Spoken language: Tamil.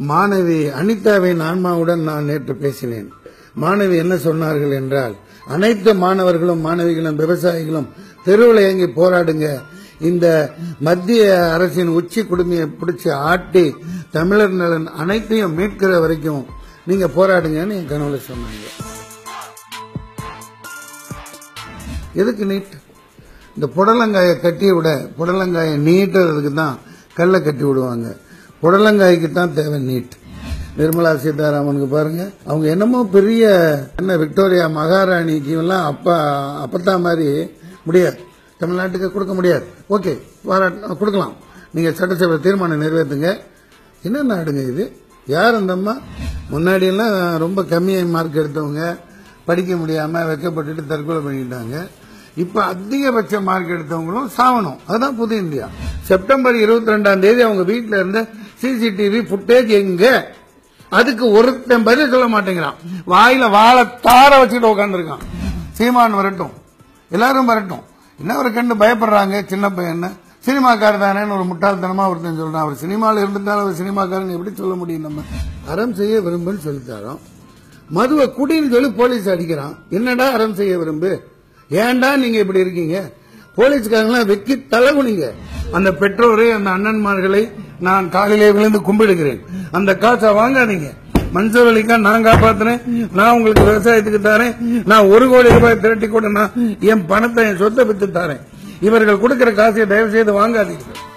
மாணவி அனிதாவின் ஆன்மாவுடன் நான் நேற்று பேசினேன் மாணவி என்ன சொன்னார்கள் என்றால் அனைத்து மாணவர்களும் மாணவிகளும் விவசாயிகளும் தெருவில் இயங்கி போராடுங்க இந்த மத்திய அரசின் உச்சி குடுமையை பிடிச்சி ஆட்டி தமிழர் நலன் அனைத்தையும் மீட்கிற வரைக்கும் நீங்க போராடுங்கன்னு என் கனவுல சொன்னாங்க எதுக்கு நீட் இந்த புடலங்காயை கட்டி விட புடலங்காயை நீட்டுறதுக்கு தான் கல்லை கட்டி விடுவாங்க புடலங்காய்க்கு தான் தேவை நீட் நிர்மலா சீதாராமனுக்கு பாருங்க அவங்க என்னமோ பெரிய என்ன விக்டோரியா மகாராணிக்கு எல்லாம் அப்பா அப்பத்தா மாதிரி முடியாது தமிழ்நாட்டுக்கு கொடுக்க முடியாது ஓகே பாராட்டு கொடுக்கலாம் நீங்க சட்டசபை தீர்மானம் நிறைவேற்றுங்க என்ன நாடுங்க இது யார் அந்த அம்மா முன்னாடி எல்லாம் ரொம்ப கம்மியாக மார்க் எடுத்தவங்க படிக்க முடியாம வெக்கப்பட்டுட்டு தற்கொலை பண்ணிட்டாங்க இப்ப அதிகபட்ச மார்க் எடுத்தவங்களும் சாவணும் அதுதான் புது இந்தியா செப்டம்பர் இருபத்தி ரெண்டாம் தேதி அவங்க வீட்டுல இருந்த சிசிடிவி புட்டேஜ் எங்க அதுக்கு ஒருத்தன் பதில் சொல்ல மாட்டேங்கிறான் வாயில வாழை தார வச்சுட்டு உட்காந்துருக்கான் சீமான் வரட்டும் எல்லாரும் வரட்டும் என்ன ஒரு கண்டு பயப்படுறாங்க சின்ன பையன் சினிமாக்காரர் தானேன்னு ஒரு முட்டாள்தனமா ஒருத்தன் சொல்றான் அவர் சினிமாவில் இருந்திருந்தாலும் அவர் சினிமாக்காரன் எப்படி சொல்ல முடியும் நம்ம அறம் செய்ய விரும்புன்னு சொல்லித்தாரோம் மதுவை குடின்னு சொல்லி போலீஸ் அடிக்கிறான் என்னடா அறம் செய்ய விரும்பு ஏன்டா நீங்க இப்படி இருக்கீங்க போலீஸ்காரங்களாம் வெக்கி தலகுனிங்க அந்த பெற்றோரை அந்த அண்ணன்மார்களை நான் காலையிலே விழுந்து கும்பிடுகிறேன் அந்த காசை வாங்காதீங்க மன்சூர் அலிகான் நான் காப்பாத்துறேன் நான் உங்களுக்கு விவசாயத்துக்கு தரேன் நான் ஒரு கோடி ரூபாய் திரட்டி கூட நான் என் பணத்தை என் சொத்தை வித்து தரேன் இவர்கள் கொடுக்கிற காசை தயவு செய்து வாங்காதீர்கள்